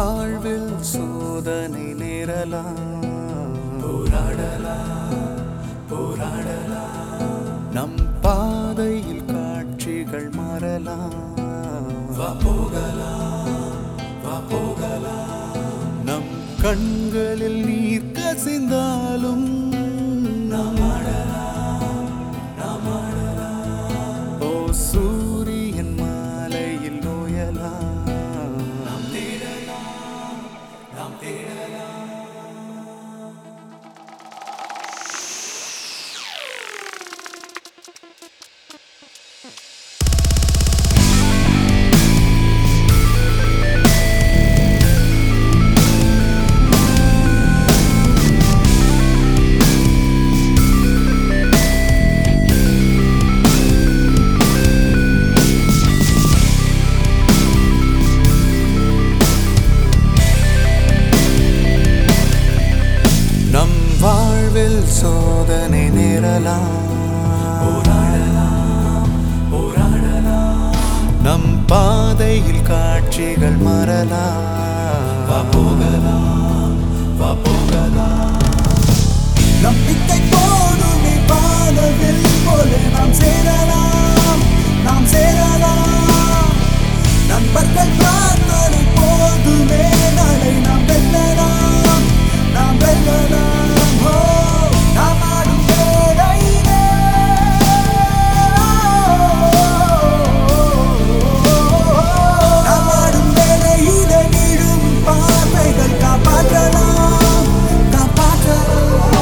வாழ்வில் சோதனை நேரலாம் போராடலாம் போராடலாம் நம் பாதையில் காட்சிகள் மாறலாம் வா போகலாம் வா போகலாம் நம் கண்களில் நீர் கசிந்தாலும் நாம் ஆடலாம் நாம் ஆடலாம் ஓ சூரியன் மாலையில் நோயலாம் நாம் தேடலாம் நாம் தேடலாம் நம் வாழ்வில் சோதனை நேரலாம் போராடலாம் போராடலாம் நம் பாதையில் காட்சிகள் மறலாம் வா போகலாம் வா போகலாம் நம்பிக்கை போடுமே பாதவில் போல நாம் சேரலாம் நாம் சேரலாம் நண்பர்கள் பிரார்த்தனை போதுமே நாளை நாம் வெல்லலாம் நாம் வெல்லலாம் ஓ நாம் ஆடும் வேளையிலே நாம் ஆடும் வேளையிலே நீடும் பார்வைகள் காப்பாற்றலாம் காப்பாற்றலாம்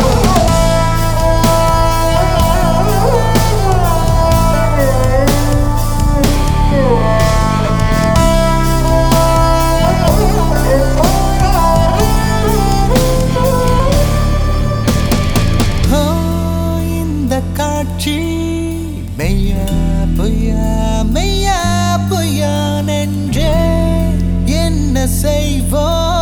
ஆ, இந்த காட்சி மெய்யா பொய்யா மெய்யா பொய்யா நெஞ்சே என்ன செய்வோம்